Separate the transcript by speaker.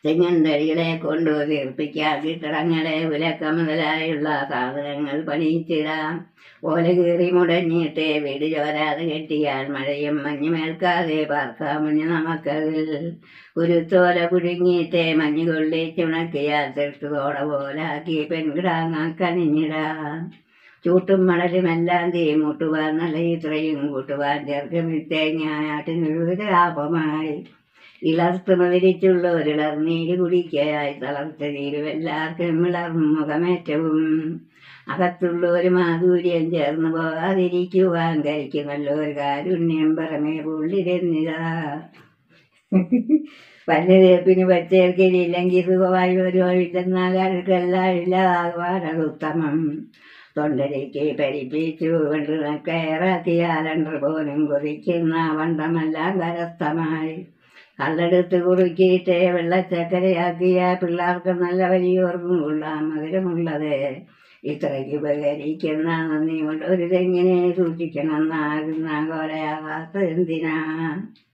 Speaker 1: തെങ്ങിൻ തടികളെ കൊണ്ട് വീർപ്പിക്കാം കെട്ടിടങ്ങളെ ഉലക്ക മുതലായുള്ള സാധനങ്ങൾ പണിയിച്ചിടാം ഓല കീറി മുടഞ്ഞിട്ട് വീട് ചോരാതെ കെട്ടിയാൽ മഴയും മഞ്ഞുമേൽക്കാതെ പാർക്കാമഞ്ഞ് നമുക്കതിൽ കുരുത്തോല കുഴുങ്ങിയിട്ട് മഞ്ഞ് കൊള്ളിച്ചുണക്കിയാൽ തെട്ടുതോട പോലാക്കി പെൺകിടാങ്ങാക്കണിഞ്ഞിടാം ചൂട്ടും മണലുമെല്ലാം തീ മുട്ടുവാൻ നല്ല ഇത്രയും കൂട്ടുവാൻ ചേർക്കമിട്ടേങ്ങാട്ടിനൊരു ലാഭമായി ഇളർത്ത് മതിരിച്ചുള്ള ഒരിളർനീര് കുടിക്കയായി തളർത്ത നീരുമെല്ലാവർക്കും ഇളർമുഖമേറ്റവും അകത്തുള്ള ഒരു മാധുര്യം ചേർന്ന് പോകാതിരിക്കുവാൻ കഴിക്കുമല്ലോ ഒരു കാരുണ്യം പറമേ പുള്ളിരുന്നിതാ പല്ല് തേപ്പിന് പച്ചേർക്കില്ലെങ്കിൽ സുഖമായി വരുവാനില്ലെന്നാൽ അഴുക്കെല്ലാം ഇല്ലാതാകുവാനത് ഉത്തമം തൊണ്ടരയ്ക്ക് പരിപ്പിച്ചു കൊണ്ട് കയറാക്കിയാലണ്ടർ പോലും കുറിക്കുന്ന വണ്ടമെല്ലാം കരസ്ഥമായി കല്ലെടുത്ത് കുറുക്കിയിട്ട് വെള്ളച്ചക്കരയാക്കിയ പിള്ളേർക്ക് നല്ല വലിയോർക്കും കൊള്ളാം മധുരമുള്ളത് ഇത്രയ്ക്ക് ഉപകരിക്കുന്ന നന്ദി കൊണ്ട് ഒരു തെങ്ങിനെ സൂക്ഷിക്കണം എന്നാകുന്ന കോലയാകാത്ത എന്തിനാ